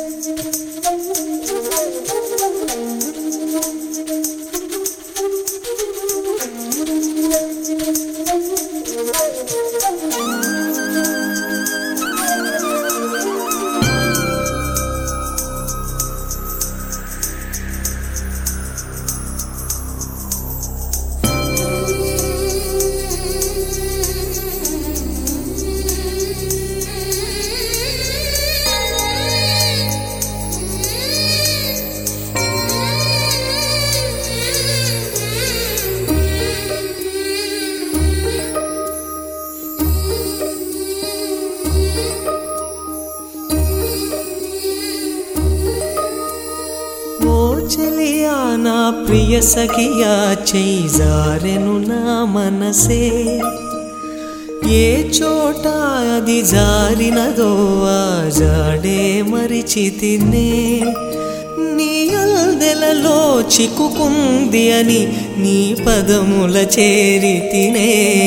ఓ చెలియా నా ప్రియ సఖియా చేయి జారెను నా మనసే ఏ చోట అది జారినదో ఆ జాడే మరిచి తినే నీ అల్దెలలో చిక్కుకుంది అని నీ పదముల చేరి తినే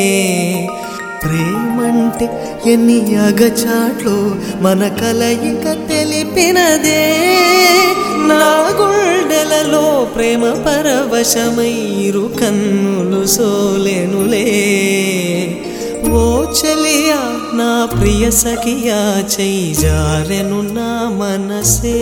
ప్రేమంటే ఎన్ని అగచాట్లు మన కలయిక తెలిపినదే నా గుండెలలో ప్రేమ పరవశమైరు కన్నులు సోలెనులే ఓ చెలియా నా ప్రియ సఖియా చెయ్యి జారెను నా మనసే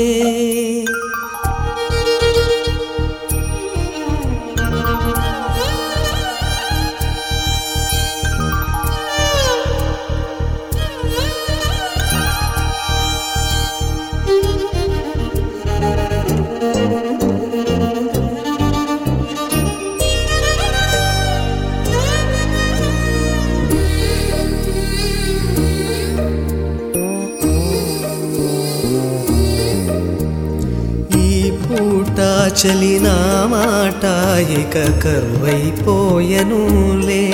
ఈ పూట చలిన మాట ఇక కరువైపోయనులే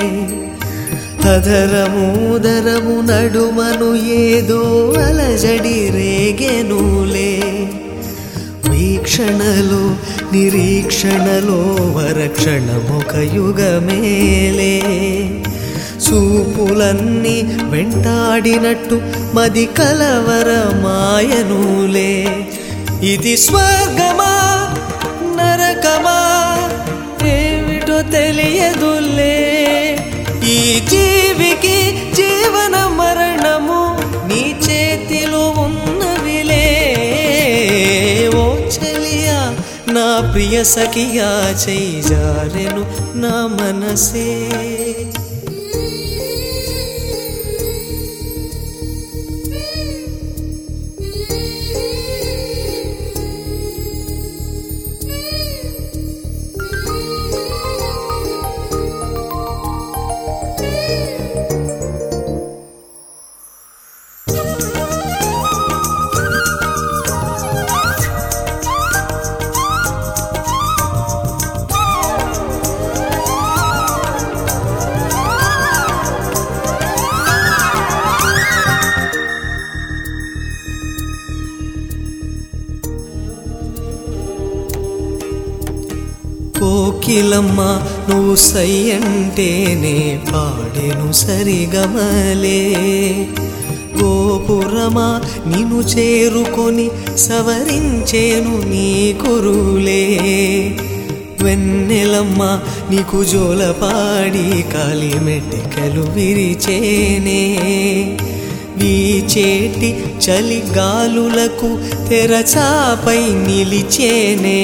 అధరముదరము నడుమను ఏదో అలజడి రేగెనులే వీక్షణలో నిరీక్షణలో వరక్షణముఖ యుగమేలే చూపులన్నీ వెంటాడినట్టు మది కలవరమాయనులే ఇది స్వర్గమా నరకమా ఏమిటో తెలియదులే ఈ జీవికి జీవన మరణము నీ చేతిలో ఉన్నవిలే ఓ చెలియా నా ప్రియ సఖియా చేయి జారెను నా మనసే కోకిలమ్మ నువ్వు సై అంటేనే పాడెను సరిగమలే గోపురమా నిన్ను చేరుకొని సవరించేను నీ కురులే వెన్నెలమ్మ నీకు జోలపాడి కాలి మెట్టెకలు విరిచేనే వీచేటి చలి గాలులకు తెరచాపై నిలిచేనే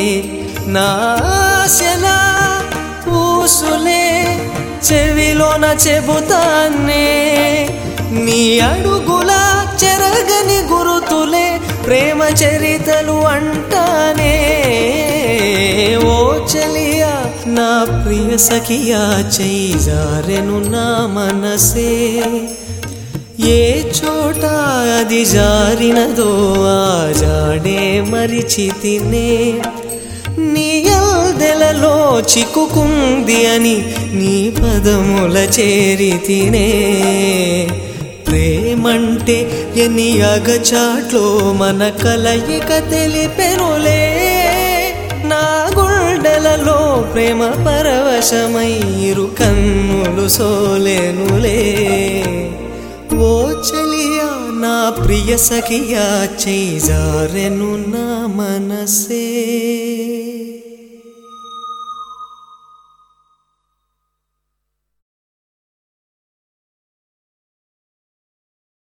నాశలా ఊసులే చెవిలోన చెబుతానే నీ అడుగుల చెరగని గురుతులే ప్రేమ చరితలు అంటానే ఓ చలియా నా ప్రియ సఖియా చెయ్యి జారెను నా మనసే ఏ చోట అది జారినదో ఆ జాడే మరిచి తినే నీ అల్దెలలో చిక్కుకుంది అని నీ పదముల చేరి తినే ప్రేమంటే ఎన్ని అగచాట్లో మన కలయిక తెలిపెనులే నా గుండెలలో ప్రేమ పరవశమైరు కన్నులు సోలేనులే ఓ చెలియా నా ప్రియ సఖియా చేజారెను నా మనసే